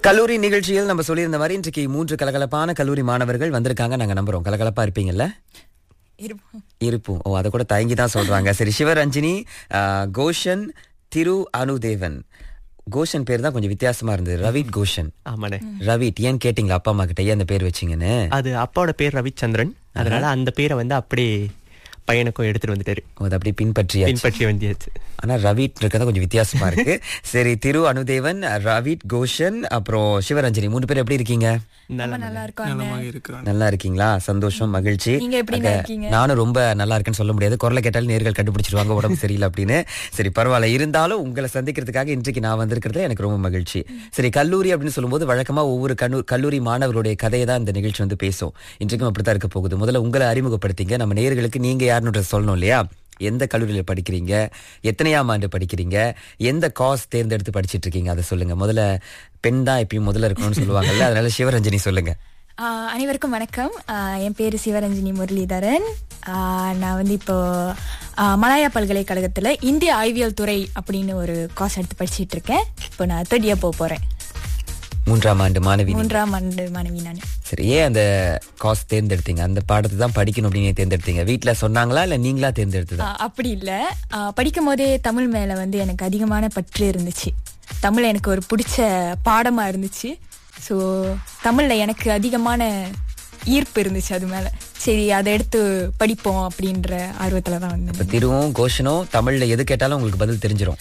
கல்லூரி நிகழ்ச்சியில் நம்ம சொல்லியிருந்த மாதிரி இன்றைக்கு மூன்று கலகலப்பான கல்லூரி மாணவர்கள் வந்திருக்காங்க நாங்க நம்புறோம் கலகலப்பா இருப்பீங்கல்ல இருப்போம் இருப்போம் ஓ அதை கூட தயங்கி தான் சொல்றாங்க சரி சிவரஞ்சினி ஆ, கோஷன் திரு அனுதேவன் கோஷன் பேர் தான் கொஞ்சம் வித்தியாசமா இருந்தது ரவிட் கோஷன் ஆமாண்ணே ரவிட் ஏன் கேட்டீங்களா அப்பா அம்மா கிட்ட ஏன் அந்த பேர் வச்சீங்கன்னு அது அப்பாவோட பேர் ரவிச்சந்திரன் அதனால அந்த பேரை வந்து அப்படியே பையனுக்கும் எடுத்துட்டு வந்துட்டாரு ஓ, அதை அப்படியே பின்பற்றியாச்சு பின்பற்றி வந்தியாச்சு ஆனா ரவிட் இருக்கிறதா கொஞ்சம் வித்தியாசமா இருக்கு சரி திரு அனுதேவன் ரவிட் கோஷன் அப்புறம் சிவரஞ்சனி மூணு பேர் எப்படி இருக்கீங்க ரொம்ப நல்லா இருக்கும் நலமாக இருக்கிறான் நல்லா இருக்கீங்களா சந்தோஷம் மகிழ்ச்சி நீங்க எப்படிங்க அங்க இருக்கீங்க? நானும் ரொம்ப நல்லா இருக்கேன்னு சொல்ல முடியாது குரலை கேட்டாலும் நேர்கள் கண்டுபிடிச்சிருவாங்க உடம்பு சரியில்லை அப்படின்னு சரி பரவாயில்ல இருந்தாலும் உங்களை சந்திக்கிறதுக்காக இன்றைக்கு நான் வந்திருக்கிறதுல எனக்கு ரொம்ப மகிழ்ச்சி சரி கல்லூரி அப்படின்னு சொல்லும்போது வழக்கமா ஒவ்வொரு கல்லூ- கல்லூரி மாணவர்களுடைய கதையை தான் இந்த நிகழ்ச்சி வந்து பேசும் இன்றைக்கும் அப்படித்தான் இருக்க போகுது முதல்ல உங்களை அறிமுகப்படுத்திங்க நம்ம நேர்களுக்கு நீங்க யாருன்னு சொல்லணும் இல்லையா எந்த கல்லூரியில படிக்கிறீங்க எத்தனையாம் ஆண்டு படிக்கிறீங்க எந்த காஸ் தேர்ந்தெடுத்து படிச்சிட்டு இருக்கீங்க அதை சொல்லுங்க முதல்ல பெண் தான் எப்பயும் முதல்ல இருக்கணும்னு சொல்லுவாங்கல்ல அதனால சிவரஞ்சனி சொல்லுங்க ஆஹ் அனைவருக்கும் வணக்கம் ஆஹ் என் பேர் சிவரஞ்சினி முரளிதரன் ஆஹ் நான் வந்து இப்போ ஆஹ் மலாயா பல்கலைக்கழகத்தில் இந்திய ஆய்வியல் துறை அப்படின்னு ஒரு காஸ் எடுத்து படிச்சிட்டு இருக்கேன் இப்போ நான் தேர்ட் இயர் போக போறேன் மூன்றாம் ஆண்டு மாணவி நீங்க. மூன்றாம் ஆண்டு மாணவி நான் சரி ஏன் அந்த காஸ் தேர்ந்தெடுத்தீங்க அந்த பாடத்தை தான் படிக்கணும் அப்படின்னு ஏன் தேர்ந்தெடுத்தீங்க வீட்ல சொன்னாங்களா இல்ல நீங்களா தேர்ந்தெடுத்ததா ஆஹ் அப்படி இல்லை படிக்கும் போதே தமிழ் மேலே வந்து எனக்கு அதிகமான பற்று இருந்துச்சு தமிழ் எனக்கு ஒரு பிடிச்ச பாடமாக இருந்துச்சு ஸோ தமிழில் எனக்கு அதிகமான ஈர்ப்பு இருந்துச்சு அது மேலே சரி அதை எடுத்து படிப்போம் அப்படின்ற ஆர்வத்தில் தான் இப்ப வந்து திருவும் கோஷனும் தமிழ்ல எது கேட்டாலும் உங்களுக்கு பதில் தெரிஞ்சிரும்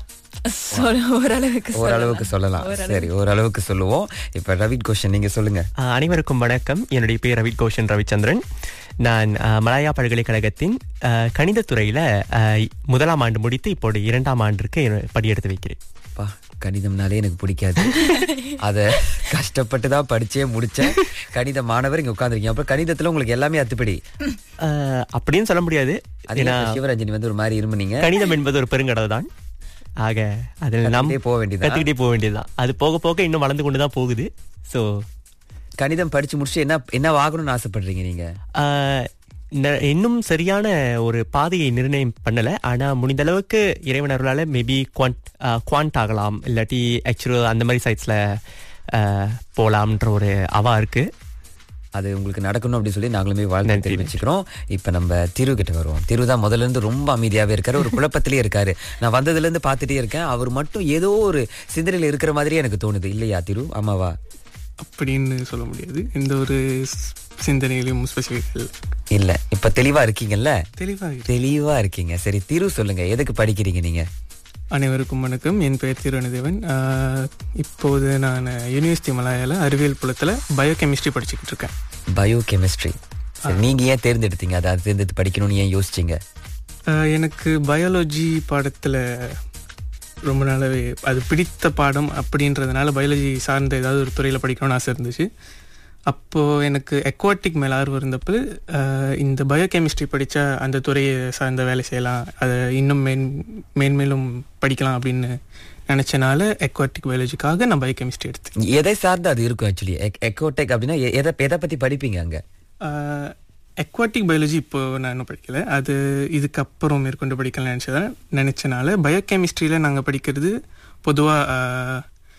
சொல்ல ஓரளவுக்கு சொல்லலாம். ஓரளவுக்கு சொல்லலாம் சரி ஓரளவுக்கு சொல்லுவோம் இப்ப ரவிட் கோஷன் நீங்க சொல்லுங்க ஆஹ் அனைவருக்கும் வணக்கம் என்னுடைய பேர் ரவி கோஷன் ரவிச்சந்திரன் நான் ஆஹ் மலாயா பல்கலைக்கழகத்தின் ஆஹ் கணிதத்துறையில ஆஹ் முதலாம் ஆண்டு முடித்து இப்போது இரண்டாம் ஆண்டிற்கு படியெடுத்து வைக்கிறேன் பா கணிதம்னாலே எனக்கு பிடிக்காது அத கஷ்டப்பட்டு தான் படிச்சே முடிச்சேன் கணித மாணவர் இங்க உட்காந்துருக்கீங்க அப்புறம் கணிதத்துல உங்களுக்கு எல்லாமே அத்துப்படி ஆஹ் அப்படின்னு சொல்ல முடியாது அது ஏன்னா சிவரஞ்சனி வந்து ஒரு மாதிரி இருமுனீங்க கணிதம் என்பது ஒரு பெருங்கடல் தான் ஆக அதில் நாம் கத்துக்கிட்டே போக வேண்டியதா கத்துக்கிட்டே போக வேண்டியதுதான் அது போக போக இன்னும் வளர்ந்து கொண்டு தான் போகுது ஸோ கணிதம் படிச்சு முடிச்சு என்ன என்ன ஆகணும்னு ஆசைப்படுறீங்க நீங்க இன்னும் சரியான ஒரு பாதையை நிர்ணயம் பண்ணல ஆனா முடிந்த அளவுக்கு இறைவன் அருளால மேபி குவான்ட் குவான்ட் ஆகலாம் இல்லாட்டி ஆக்சுவல் அந்த மாதிரி சைட்ஸ்ல போலாம்ன்ற ஒரு அவா இருக்கு அது உங்களுக்கு நடக்கணும் அப்படின்னு சொல்லி நாங்களுமே வாழ்த்து நன்றி. தெரிவிச்சுக்கிறோம் இப்ப நம்ம திரு கிட்ட வருவோம் திரு தான் முதல்ல இருந்து ரொம்ப அமைதியாவே இருக்காரு ஒரு குழப்பத்திலே இருக்காரு நான் வந்ததுல இருந்து பார்த்துட்டே இருக்கேன் அவர் மட்டும் ஏதோ ஒரு சிந்தனையில இருக்கிற மாதிரியே எனக்கு தோணுது இல்லையா திரு ஆமாவா அப்படின்னு சொல்ல முடியாது எந்த ஒரு ஸ்- சிந்தனையிலும் ஸ்பெசிஃபிக் இல்ல இப்ப தெளிவா இருக்கீங்கல்ல தெளிவாக இருக்கு. தெளிவா இருக்கீங்க சரி திரு சொல்லுங்க எதுக்கு படிக்கிறீங்க நீங்க அனைவருக்கும் வணக்கம் என் பெயர் திருவனுதேவன் ஆஹ், இப்போது நான் யூனிவர்சிட்டி மலாயால அறிவியல் புலத்தில் பயோகெமிஸ்ட்ரி படிச்சுக்கிட்டு இருக்கேன் பயோ கெமிஸ்ட்ரி சரி நீங்க ஏன் தேர்ந்தெடுத்தீங்க அதை அதை தேர்ந்தெடுத்து படிக்கணும்னு ஏன் யோசிச்சீங்க ஆஹ், எனக்கு பயாலஜி பாடத்தில் ரொம்ப நாளாவே அது பிடித்த பாடம் அப்படின்றதுனால பயாலஜி சார்ந்த ஏதாவது ஒரு துறையில் படிக்கணும்னு ஆசை இருந்துச்சு அப்போது எனக்கு எக்வாட்டிக் மேலே ஆர்வம் இருந்தப்போ ஆஹ், இந்த பயோகெமிஸ்ட்ரி படித்தா அந்த துறையை சார்ந்த வேலை செய்யலாம் அதை இன்னும் மேன் மேன்மேலும் படிக்கலாம் அப்படின்னு நினச்சனால எக்வாட்டிக் பயாலஜிக்காக நான் பயோகெமிஸ்ட்ரி எடுத்தேன் எதை சார்ந்து அது இருக்கும் ஆக்சுவலி எக்கோடெக் அப்படின்னா எ- எதை எதை பத்தி படிப்பீங்க அங்க எக்வாட்டிக் பயாலஜி இப்போ நான் இன்னும் படிக்கல அது இதுக்கப்புறம் மேற்கொண்டு படிக்கலாம் நினச்சதான் நினச்சனால பயோகெமிஸ்ட்ரியில் நாங்கள் படிக்கிறது பொதுவாக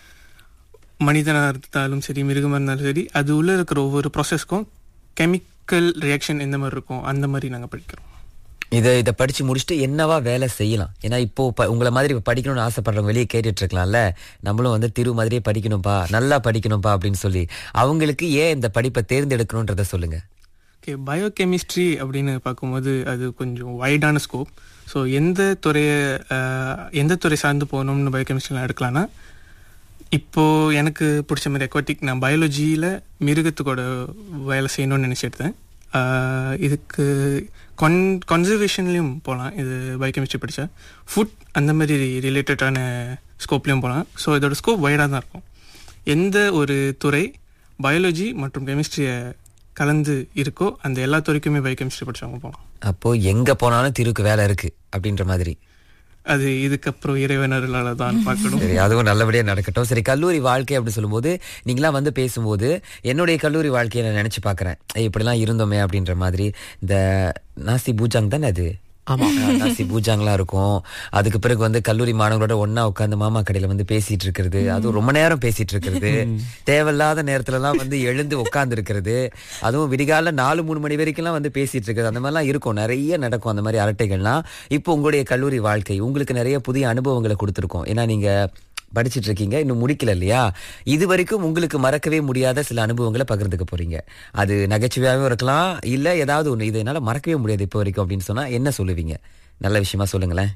மனிதனாக இருந்தாலும் சரி மிருகமாக இருந்தாலும் சரி அது உள்ளே இருக்கிற ஒவ்வொரு ப்ராசஸ்க்கும் கெமிக்கல் ரியாக்ஷன் எந்த மாதிரி இருக்கும் அந்த மாதிரி நாங்கள் படிக்கிறோம் இதை இதை படிச்சு முடிச்சுட்டு என்னவா வேலை செய்யலாம் ஏன்னா இப்போ ப- உங்களை மாதிரி இப்ப படிக்கணும்னு ஆசைப்படுறவங்க வெளியே கேட்டுட்டு இருக்கலாம்ல நம்மளும் வந்து திரு மாதிரியே படிக்கணும்ப்பா நல்லா படிக்கணும்ப்பா அப்படின்னு சொல்லி அவங்களுக்கு ஏன் இந்த படிப்பை தேர்ந்தெடுக்கணுன்றத சொல்லுங்க ஓகே பயோகெமிஸ்ட்ரி அப்படின்னு பார்க்கும்போது அது கொஞ்சம் வைடான ஸ்கோப் ஸோ எந்த துறையை அஹ், எந்த துறை சார்ந்து போகணும்னு பயோகெமிஸ்ட்ரிலாம் எடுக்கலாம்னா இப்போது எனக்கு பிடிச்ச மாதிரி எக்வாட்டிக் நான் பயாலஜியில் மிருகத்துக்கூட வேலை செய்யணும்னு நினச்சிருந்தேன் இதுக்கு கொன் கன்சர்வேஷன்லேயும் போகலாம் இது பயோகெமிஸ்ட்ரி படித்தா ஃபுட் அந்த மாதிரி ரிலேட்டடான ஸ்கோப்லேயும் போகலாம் ஸோ இதோட ஸ்கோப் வைடாக தான் இருக்கும் எந்த ஒரு துறை பயாலஜி மற்றும் கெமிஸ்ட்ரியை கலந்து இருக்கோ அந்த எல்லா துறைக்குமே பயோகெமிஸ்ட்ரி படிச்சவங்க போகலாம் அப்போ எங்க போனாலும் திருக்கு வேலை இருக்கு அப்படின்ற மாதிரி அது இதுக்கப்புறம் இறைவனர்களால் தான் பார்க்கணும் சரி அதுவும் நல்லபடியா நடக்கட்டும் சரி கல்லூரி வாழ்க்கை அப்படின்னு சொல்லும்போது நீங்களாம் வந்து பேசும்போது என்னுடைய கல்லூரி வாழ்க்கையை நான் நினைச்சு பாக்குறேன் ஏய், இப்படிலாம் இருந்தோமே அப்படின்ற மாதிரி இந்த நாசி பூஜாங் தானே அது ஆமா நாசி பூஜாங்கெல்லாம் இருக்கும் அதுக்கு பிறகு வந்து கல்லூரி மாணவர்களோட ஒண்ணா உட்கார்ந்து மாமா கடையில வந்து பேசிட்டு இருக்கிறது அதுவும் ரொம்ப நேரம் பேசிட்டு இருக்கிறது தேவையில்லாத நேரத்துல எல்லாம் வந்து எழுந்து உட்கார்ந்து இருக்கிறது அதுவும் விடிகால நாலு மூணு மணி வரைக்கும்லாம் வந்து பேசிட்டு இருக்கிறது அந்த மாதிரிலாம் இருக்கும் நிறைய நடக்கும் அந்த மாதிரி அரட்டைகள்லாம் இப்போ உங்களுடைய கல்லூரி வாழ்க்கை உங்களுக்கு நிறைய புதிய அனுபவங்களை கொடுத்துருக்கோம் ஏன்னா நீங்க படிச்சிட்டு இருக்கீங்க இன்னும் முடிக்கல இல்லையா இது வரைக்கும் உங்களுக்கு மறக்கவே முடியாத சில அனுபவங்களை பகிர்ந்துக்க போறீங்க அது நகைச்சுவையாகவும் இருக்கலாம் இல்ல ஏதாவது ஒண்ணு இது என்னால மறக்கவே முடியாது இப்போ வரைக்கும் அப்படின்னு சொன்னா என்ன சொல்லுவீங்க நல்ல விஷயமா சொல்லுங்களேன்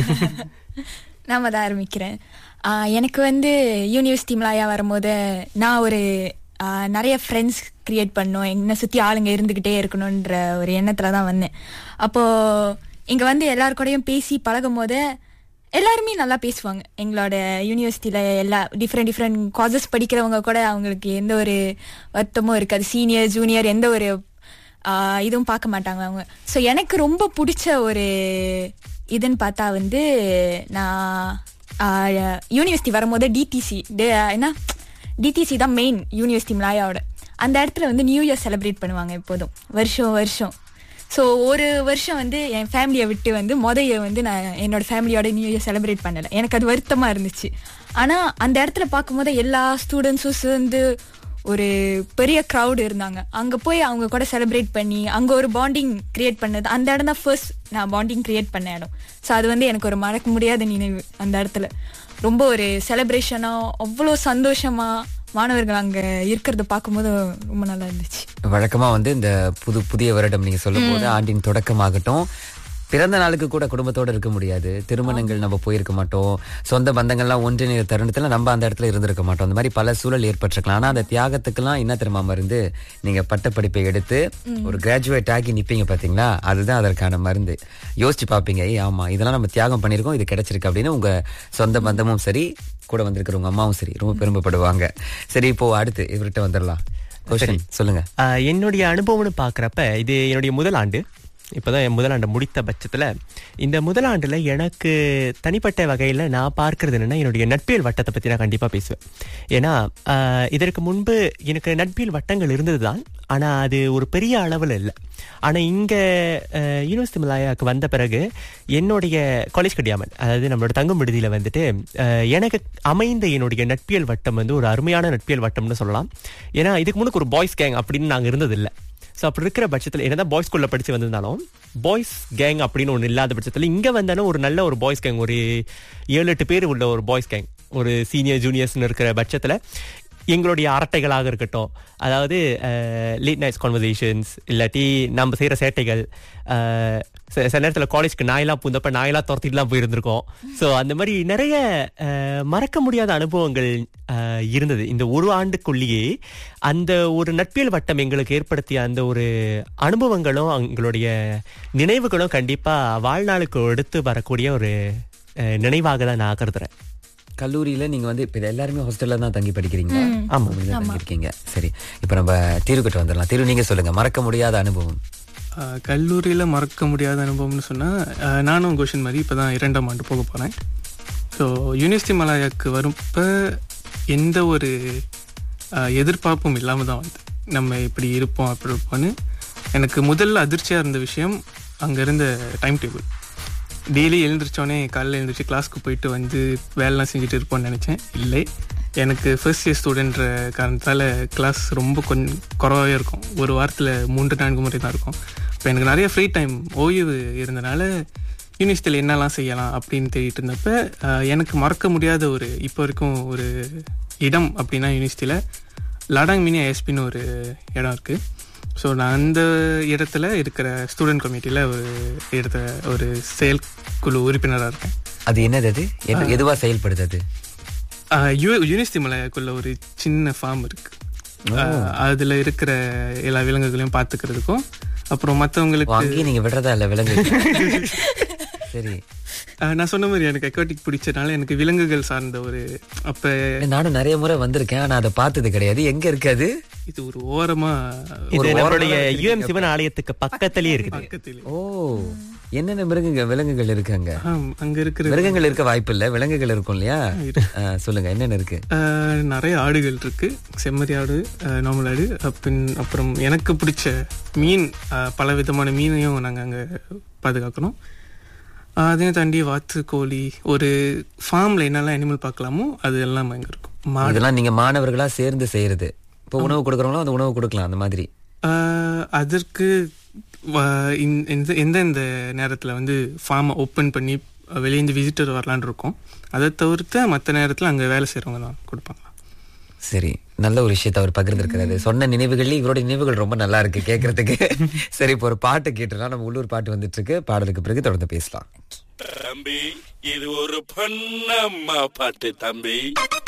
நான் அதை ஆரம்பிக்கிறேன் ஆஹ் எனக்கு வந்து யூனிவர்சிட்டி மலாயா வரும்போது நான் ஒரு ஆஹ் நிறைய ஃப்ரெண்ட்ஸ் கிரியேட் பண்ணணும் என்னை சுற்றி ஆளுங்க இருந்துக்கிட்டே இருக்கணுன்ற ஒரு எண்ணத்தில் தான் வந்தேன் அப்போது இங்கே வந்து எல்லார் கூடயும் பேசி பழகும் போது எல்லாருமே நல்லா பேசுவாங்க எங்களோட யூனிவர்சிட்டியில் எல்லா டிஃப்ரெண்ட் டிஃப்ரெண்ட் காசஸ் படிக்கிறவங்க கூட அவங்களுக்கு எந்த ஒரு வருத்தமும் இருக்காது சீனியர் ஜூனியர் எந்த ஒரு ஆஹ் இதுவும் பார்க்க மாட்டாங்க அவங்க ஸோ எனக்கு ரொம்ப பிடிச்ச ஒரு இதுன்னு பார்த்தா வந்து நான் யூனிவர்சிட்டி வரும்போது டிடிசி என்ன டிடிசி தான் மெயின் யூனிவர்சிட்டி மலாயாவோட அந்த இடத்துல வந்து நியூ இயர் செலிப்ரேட் பண்ணுவாங்க எப்போதும் வருஷம் வருஷம் ஸோ ஒரு வருஷம் வந்து என் ஃபேமிலியை விட்டு வந்து மொதல் வந்து நான் என்னோட ஃபேமிலியோட நியூ இயர் செலிப்ரேட் பண்ணலை எனக்கு அது வருத்தமாக இருந்துச்சு ஆனால் அந்த இடத்துல பார்க்கும்போது எல்லா ஸ்டூடெண்ட்ஸும் சேர்ந்து ஒரு பெரிய க்ரௌடு இருந்தாங்க அங்கே போய் அவங்க கூட செலிப்ரேட் பண்ணி அங்கே ஒரு பாண்டிங் கிரியேட் பண்ணது அந்த இடம் தான் ஃபர்ஸ்ட் நான் பாண்டிங் கிரியேட் பண்ண இடம் ஸோ அது வந்து எனக்கு ஒரு மறக்க முடியாத நினைவு அந்த இடத்துல ரொம்ப ஒரு செலிப்ரேஷனாக அவ்வளோ சந்தோஷமா மாணவர்கள் அங்கே இருக்கிறத பார்க்கும்போது ரொம்ப நல்லா இருந்துச்சு வழக்கமா வந்து இந்த புது புதிய வருடம் நீங்க சொல்லும் போது ஆண்டின் தொடக்கமாகட்டும் பிறந்த நாளுக்கு கூட குடும்பத்தோட இருக்க முடியாது திருமணங்கள் நம்ம போயிருக்க மாட்டோம் சொந்த பந்தங்கள்லாம் ஒன்றிணைந்த தருணத்துல நம்ம அந்த இடத்துல இருந்திருக்க மாட்டோம் அந்த மாதிரி பல சூழல் ஏற்பட்டிருக்கலாம் ஆனா அந்த தியாகத்துக்கெல்லாம் என்ன தெரியுமா மருந்து நீங்க பட்டப்படிப்பை எடுத்து ஒரு கிராஜுவேட் ஆகி நிப்பீங்க பாத்தீங்களா அதுதான் அதற்கான மருந்து யோசிச்சு பாப்பீங்க ஏய் ஆமா இதெல்லாம் நம்ம தியாகம் பண்ணிருக்கோம் இது கிடைச்சிருக்கு அப்படின்னு உங்க சொந்த பந்தமும் சரி கூட வந்திருக்கிற உங்க அம்மாவும் சரி ரொம்ப பெருமைப்படுவாங்க சரி இப்போ அடுத்து இவர்கிட்ட வந்துடலாம் கொஸ்டின் சொல்லுங்க ஆஹ் என்னுடைய அனுபவம்னு பார்க்குறப்ப இது என்னுடைய முதல் ஆண்டு இப்போதான் என் முதல் ஆண்டு முடித்த பட்சத்தில் இந்த முதல் ஆண்டில் எனக்கு தனிப்பட்ட வகையில் நான் பார்க்கறது என்னன்னா என்னுடைய நட்பியல் வட்டத்தை பற்றி நான் கண்டிப்பாக பேசுவேன் ஏன்னா ஆஹ் இதற்கு முன்பு எனக்கு நட்பியல் வட்டங்கள் இருந்தது தான் ஆனால் அது ஒரு பெரிய அளவில் இல்லை ஆனால் இங்கே யூனிவர்சிட்டி மலாயாவுக்கு வந்த பிறகு என்னுடைய காலேஜ் கடியாமல் அதாவது நம்மளோட தங்கும் விடுதியில் வந்துட்டு ஆஹ் எனக்கு அமைந்த என்னுடைய நட்பியல் வட்டம் வந்து ஒரு அருமையான நட்பியல் வட்டம்னு சொல்லலாம் ஏன்னா இதுக்கு முன்னுக்கு ஒரு பாய்ஸ் கேங் அப்படின்னு நாங்கள் இருந்ததில்லை ஸோ அப்படி இருக்கிற பட்சத்தில் என்னதான் பாய்ஸ் ஸ்கூலில் படித்து வந்திருந்தாலும் பாய்ஸ் கேங் அப்படின்னு ஒன்று இல்லாத பட்சத்தில் இங்கே வந்தாலும் ஒரு நல்ல ஒரு பாய்ஸ் கேங் ஒரு ஏழு எட்டு பேர் உள்ள ஒரு பாய்ஸ் கேங் ஒரு சீனியர் ஜூனியர்ஸ்னு இருக்கிற பட்சத்தில் எங்களுடைய அரட்டைகளாக இருக்கட்டும் அதாவது லேட் நைட்ஸ் கான்வர்சேஷன்ஸ் இல்லாட்டி நம்ம செய்கிற சேட்டைகள் அஹ், சில சில நேரத்தில் காலேஜ்க்கு நாயெல்லாம் பூந்தப்ப நாயெல்லாம் துரத்திட்டுலாம் போயிருந்திருக்கோம் ஸோ அந்த மாதிரி நிறைய அஹ், மறக்க முடியாத அனுபவங்கள் அஹ், இருந்தது இந்த ஒரு ஆண்டுக்குள்ளேயே அந்த ஒரு நட்பியல் வட்டம் எங்களுக்கு ஏற்படுத்திய அந்த ஒரு அனுபவங்களும் எங்களுடைய நினைவுகளும் கண்டிப்பாக வாழ்நாளுக்கு எடுத்து வரக்கூடிய ஒரு அஹ், நினைவாக தான் நான் கருதுறேன் கல்லூரியில நீங்க வந்து இப்ப இது எல்லாருமே ஹாஸ்டல்ல தான் தங்கி படிக்கிறீங்களா ஆமா. நீங்க தான் தங்கி இருக்கீங்க சரி இப்ப நம்ம தீர்வுகிட்ட வந்துடலாம் தீர்வு நீங்க சொல்லுங்க மறக்க முடியாத அனுபவம் ஆஹ் கல்லூரியில் மறக்க முடியாத அனுபவம்னு சொன்னால் நானும் கோஷன் மாதிரி இப்போ தான் இரண்டாம் ஆண்டு போக போகிறேன் ஸோ யூனிவர்சிட்டி மலாயாக்கு வரப்ப எந்த ஒரு ஆஹ் எதிர்பார்ப்பும் இல்லாமல் தான் வந்து நம்ம இப்படி இருப்போம் அப்படி இருப்போம்னு எனக்கு முதல்ல அதிர்ச்சியாக இருந்த விஷயம் அங்கே இருந்த டைம் டேபிள் டெய்லி எழுந்திரிச்சோடனே காலையில் எழுந்திரிச்சு கிளாஸ்க்கு போயிட்டு வந்து வேலைலாம் செஞ்சுட்டு இருப்போம்னு நினச்சேன் இல்லை எனக்கு ஃபர்ஸ்ட் இயர் ஸ்டூடெண்ட்ற காரணத்தால் கிளாஸ் ரொம்ப கொஞ்சம் குறவாகவே இருக்கும் ஒரு வாரத்தில் மூன்று நான்கு முறை தான் இருக்கும் இப்போ எனக்கு நிறைய ஃப்ரீ டைம் ஓய்வு இருந்தனால யூனிவர்சிட்டியில் என்னெல்லாம் செய்யலாம் அப்படின்னு தேடிட்டு இருந்தப்ப ஆஹ், எனக்கு மறக்க முடியாத ஒரு இப்போ வரைக்கும் ஒரு இடம் அப்படின்னா யூனிவர்சிட்டியில் லடாங் மினி ஐஎஸ்பின்னு ஒரு இடம் இருக்குது ஸோ நான் அந்த இடத்துல இருக்கிற ஸ்டூடெண்ட் கமிட்டியில் ஒரு இடத்த ஒரு செயற்குழு உறுப்பினராக இருக்கேன் அது என்னது அது எது- எதுவா செயல்படுது அது ஆஹ் யூ யூனிவர்சிட்டி மலையாக்குள்ள ஒரு சின்ன ஃபார்ம் இருக்கு ஆஹ் அதுல இருக்கிற எல்லா விலங்குகளையும் பார்த்துக்கிறதுக்கும் அப்புறம் ஓ, மற்றவங்களுக்கு அங்கேயும் நீங்க விடுறதா இல்ல விலங்கு சரி நான் சொன்ன மாதிரி எனக்கு அக்வாட்டிக் பிடிச்சனால எனக்கு விலங்குகள் சார்ந்த ஒரு அப்ப நானும் நிறைய முறை வந்திருக்கேன் ஆனா அதை பார்த்தது கிடையாது எங்க இருக்கு அது இது ஒரு ஓரமா இது ஒரு நம்மளுடைய ஓரமா யுஎம் சிவன் ஆலயத்துக்கு பக்கத்திலேயே இருக்குது பக்கத்தில் ஓ என்னென்ன மிருகங்க விலங்குகள் இருக்கு அங்க ஆம், அங்க இருக்கிற மிருகங்கள் இருக்க வாய்ப்பு இல்ல விலங்குகள் இருக்கும் இல்லையா ஆ, சொல்லுங்க என்னென்ன இருக்கு ஆஹ் நிறைய ஆடுகள் இருக்கு செம்மறி ஆடு நார்மல் ஆடு அப்பின் அப்புறம் எனக்கு பிடிச்ச மீன் ஆஹ் பல விதமான மீனையும் நாங்கள் அங்கே பாதுகாக்கணும் அதையும் தாண்டி வாத்து கோழி ஒரு ஃபார்ம்ல என்னெல்லாம் அனிமல் பார்க்கலாமோ அது எல்லாம் அங்கே இருக்கும் மாடு இதெல்லாம் நீங்க மாணவர்களா சேர்ந்து செய்யறது இப்போ உணவு கொடுக்குறவங்களும் அந்த உணவு கொடுக்கலாம் அந்த மாதிரி ஆஹ் அதற்கு வ- இந்த- எந்த- எந்தெந்த நேரத்தில் வந்து ஃபார்மை ஓப்பன் பண்ணி வெளியேந்து விசிட்டர் வரலான்னு இருக்கோம் அதை தவிர்த்து மற்ற நேரத்தில் அங்கே வேலை செய்கிறவங்க தான் கொடுப்பாங்க சரி நல்ல ஒரு விஷயத்தை அவர் பகிர்ந்திருக்கிறாரு சொன்ன நினைவுகள்ல இவரோட நினைவுகள் ரொம்ப நல்லா இருக்கு கேட்கறதுக்கு சரி இப்போ ஒரு பாட்டு கேட்டுலாம் நம்ம உள்ளூர் பாட்டு வந்துட்டு இருக்கு பாடலுக்கு பிறகு தொடர்ந்து பேசலாம் தம்பி இது ஒரு பொன்னம்மா பாட்டு தம்பி